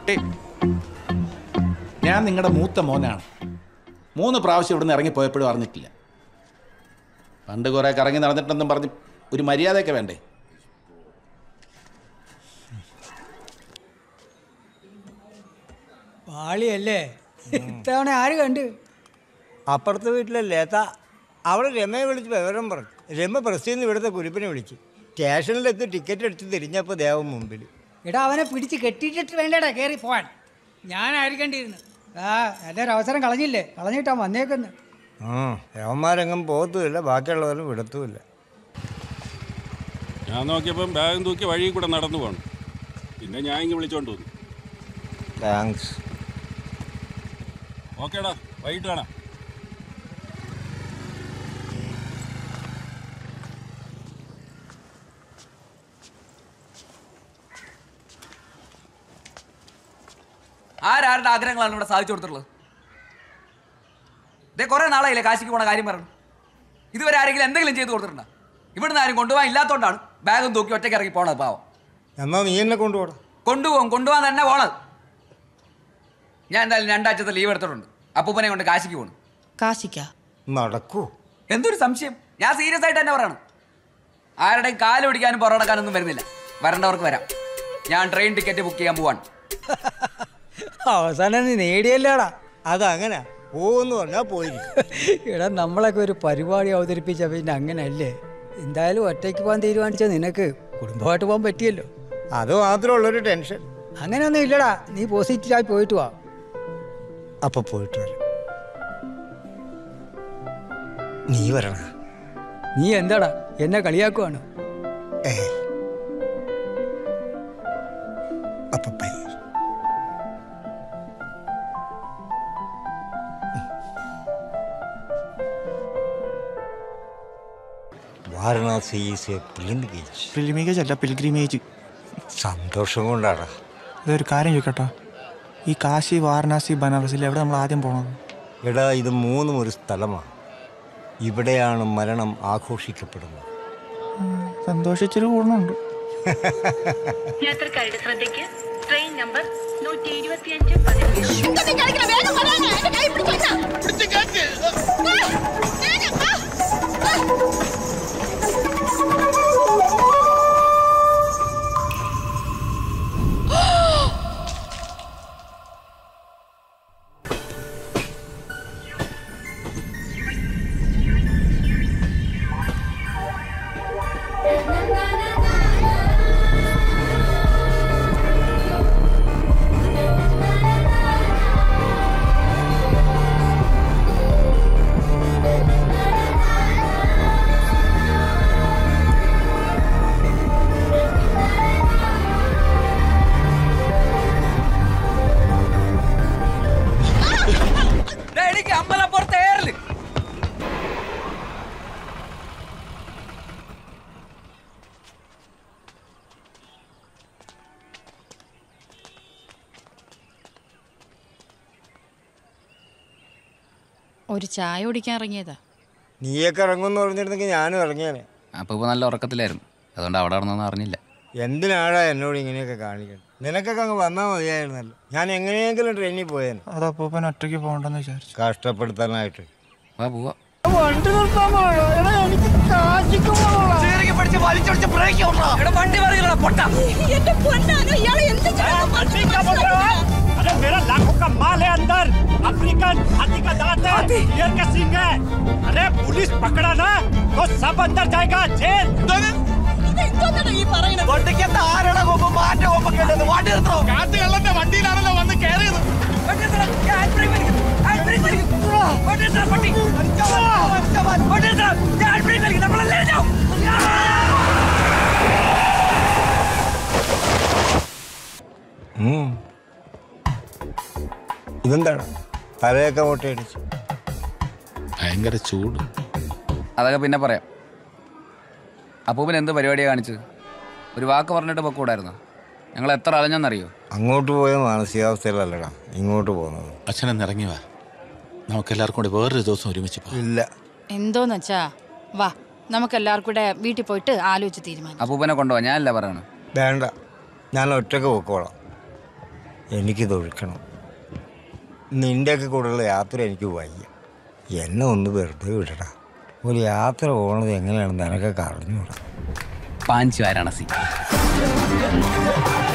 ഏയ്, ഞാൻ നിങ്ങളുടെ മൂത്ത മോനാണ് മൂന്ന് പ്രാവശ്യം ഇവിടുന്ന് ഇറങ്ങിപ്പോയപ്പോഴും അറിഞ്ഞിട്ടില്ല പണ്ട് കുറേ കറങ്ങി നടന്നിട്ടെന്നും പറഞ്ഞ് ഒരു മര്യാദയൊക്കെ വേണ്ടേ പാളിയല്ലേ ഇത്തവണ ആര് കണ്ട് അപ്പുറത്തെ വീട്ടിലെ ലത അവളെ രമയെ വിളിച്ച് വിവരം പറഞ്ഞു രമ പ്രസിൽ നിന്ന് ഇവിടുത്തെ കുരിപ്പിനെ വിളിച്ചു സ്റ്റേഷനിലെത്തി ടിക്കറ്റ് എടുത്ത് തിരിഞ്ഞപ്പോൾ ദേവം മുമ്പിൽ എടാ അവനെ പിടിച്ച് കെട്ടിയിട്ടിട്ട് വേണ്ടടാ കയറി പോവാൻ ഞാനായിരിക്കേണ്ടിയിരുന്നു ആ നല്ലൊരു അവസരം കളഞ്ഞില്ലേ കളഞ്ഞിട്ടാ വന്നേക്കുന്നു ആ ദേവന്മാരെങ്ങും പോകത്തുമില്ല ബാക്കിയുള്ളവരും വിടത്തുമില്ല ഞാൻ നോക്കിയപ്പം ബാഗും തൂക്കി വഴി കൂടെ നടന്നു പോകണം പിന്നെ ഞാൻ ഇങ്ങ് വിളിച്ചോണ്ട് വന്നു താങ്ക്സ് ഓക്കേടാ വൈകിട്ട് കാണാം ആരാരുടെ ആഗ്രഹങ്ങളാണ് ഇവിടെ സാധിച്ചു കൊടുത്തിട്ടുള്ളത് ഇതേ കുറെ നാളായില്ലേ കാശിക്ക് പോണ കാര്യം പറഞ്ഞു ഇതുവരെ ആരെങ്കിലും എന്തെങ്കിലും ചെയ്തു കൊടുത്തിട്ടുണ്ടോ ഇവിടുന്ന് ആരും കൊണ്ടുപോകാൻ ഇല്ലാത്തതുകൊണ്ടാണ് ബാഗും തൂക്കി ഒറ്റയ്ക്ക് ഇറങ്ങി പോണത് പാവം എന്നാൽ നീ എന്നെ കൊണ്ടുപോടാ കൊണ്ടുപോകും കൊണ്ടുപോകാൻ തന്നെ പോണത് ഞാൻ എന്തായാലും രണ്ടാഴ്ചത്തെ ലീവ് എടുത്തിട്ടുണ്ട് അപ്പൂപ്പനെ കൊണ്ട് കാശിക്ക് പോകണം കാശിക്ക നടക്കൂ എന്തൊരു സംശയം ഞാൻ സീരിയസ് ആയിട്ട് തന്നെ പറയണം ആരുടെയും കാല് പിടിക്കാനും പുറടക്കാനൊന്നും വരുന്നില്ല വരേണ്ടവർക്ക് വരാം ഞാൻ ട്രെയിൻ ടിക്കറ്റ് ബുക്ക് ചെയ്യാൻ പോവാണ് അവസാനം നീ നേടിയല്ലേടാ അതങ്ങനെ പോകുമെന്ന് പറഞ്ഞാൽ പോയിരിക്കും എടാ നമ്മളൊക്കെ ഒരു പരിപാടി അവതരിപ്പിച്ച പിന്നെ അങ്ങനെയല്ലേ എന്തായാലും ഒറ്റയ്ക്ക് പോകാൻ തീരുമാനിച്ച നിനക്ക് കുടുംബമായിട്ട് പോകാൻ പറ്റിയല്ലോ അത് മാത്രമുള്ളൊരു ടെൻഷൻ അങ്ങനെയൊന്നും ഇല്ലടാ നീ പോസിറ്റീവായി പോയിട്ട് വാ അപ്പൊ പോയിട്ട് വരാം നീ വരണ നീ എന്താടാ എന്നെ കളിയാക്കുവാണ് ഏ അപ്പൊ bye Varanasi is a pilgrimage pilgrimage അല്ല പിൽഗ്രിമേജ് സന്തോഷം കൊണ്ടാടാ ഇതൊരു കാര്യം ചോദിക്കട്ടോ ഈ കാശി വാരണാസി ബനാറസിൽ എവിടെ നമ്മൾ ആദ്യം പോണത് എടാ ഇത് മൂന്നും ഒരു സ്ഥലമാണ് ഇവിടെയാണ് മരണം ആഘോഷിക്കപ്പെടുന്നത് സന്തോഷിച്ചൊരു കൂടുന്നുണ്ട് യാത്രക്കാരുടെ ശ്രദ്ധയ്ക്ക് ട്രെയിൻ നമ്പർ നൂറ്റി ഇരുപത്തിയഞ്ച് പതിനൊന്ന് ദേ, എനിക്ക് അമ്പലപ്പുറത്ത് ഏറല് ഒരു ചായ കുടിക്കാൻ ഇറങ്ങിയതാ നീയൊക്കെ ഇറങ്ങുമെന്ന് പറഞ്ഞിരുന്നെങ്കിൽ ഞാനും ഇറങ്ങിയാനെ അപ്പൊ ഇപ്പൊ നല്ല ഉറക്കത്തിലായിരുന്നു അതുകൊണ്ട് അവിടെ നടന്നൊന്നും അറിഞ്ഞില്ല എന്തിനാടാ എന്നോട് ഇങ്ങനെയൊക്കെ കാണിക്കണം നിനക്കൊക്കെ അങ്ങ് വന്നാൽ മതിയായിരുന്നല്ലോ ഞാൻ എങ്ങനെയെങ്കിലും ട്രെയിനിൽ പോയേനെ അത് അപ്പൂപ്പൻ ഒറ്റയ്ക്ക് പോകണ്ടെന്ന് വിചാരിച്ചു കഷ്ടപ്പെടുത്താനായിട്ട് വാ പോവാ ഇവിടെ വണ്ടി പറയുകയാണ് പൊട്ട എന്റെ പൊന്നാനോ ഇയാളെ എന്ത് अरे मेरा लाखों का माल है अंदर अफ्रीकन हाथी का दांत है शेर का सिंग है अरे पुलिस पकड़ा ना तो सब अंदर जाएगा जेल ഈ പറയുന്നത് വണ്ടിക്കകത്ത് ആരുടെ കൊമ്പ് മാറ്റ കൊമ്പൊക്കെ ഉണ്ടെന്ന് വണ്ടി നിർത്തണോ കാട്ടുകള്ളന്റെ വണ്ടിയിലാണല്ലോ വന്ന് കയറിയത് വണ്ടി നിർത്തണം. ഹാൻഡ് ബ്രേക്ക് വലിക്കും. ഹാൻഡ് ബ്രേക്ക് വലിക്കും. വണ്ടി നിർത്തണം, വണ്ടി. വണ്ടി നിർത്തണം. ഹാൻഡ് ബ്രേക്ക് വലിക്കും. നമ്മളെല്ലാവരും ചാവും. ഉം. ഇതെന്താണ് തലയൊക്കെ മുട്ടയടിച്ചു ഭയങ്കര ചൂട് അതൊക്കെ പിന്നെ പറയാം അപ്പൂപ്പൻ എന്ത് പരിപാടിയാണ് കാണിച്ചത് ഒരു വാക്ക് പറഞ്ഞിട്ട് പൊക്കൂടായിരുന്നു ഞങ്ങൾ എത്ര അലഞ്ഞെന്നറിയോ അങ്ങോട്ട് പോയ മാനസികാവസ്ഥയിലല്ലടാ ഇങ്ങോട്ട് പോകുന്നത് അച്ഛനെന്ന് ഇറങ്ങി വാ നമുക്ക് എല്ലാവർക്കും കൂടി വേറൊരു ദിവസം ഒരുമിച്ച് പോകാം ഇല്ല എന്തോന്ന് വെച്ചാ വാ നമുക്ക് എല്ലാവർക്കും കൂടെ വീട്ടിൽ പോയിട്ട് ആലോചിച്ച് തീരുമാനം അപ്പൂപ്പനെ കൊണ്ടുപോവാ ഞാനല്ല പറയണം വേണ്ട ഞാൻ ഒറ്റക്ക് പൊക്കോളാം എനിക്കിത് ഒഴുക്കണം നിൻ്റെയൊക്കെ കൂടെയുള്ള യാത്ര എനിക്ക് വയ്യ എന്നെ ഒന്ന് വെറുതെ വിടടാ ഒരു യാത്ര പോകുന്നത് എങ്ങനെയാണെന്ന് നിനക്കൊക്കെ അറിഞ്ഞൂടാ പാഞ്ചു വാരാണസി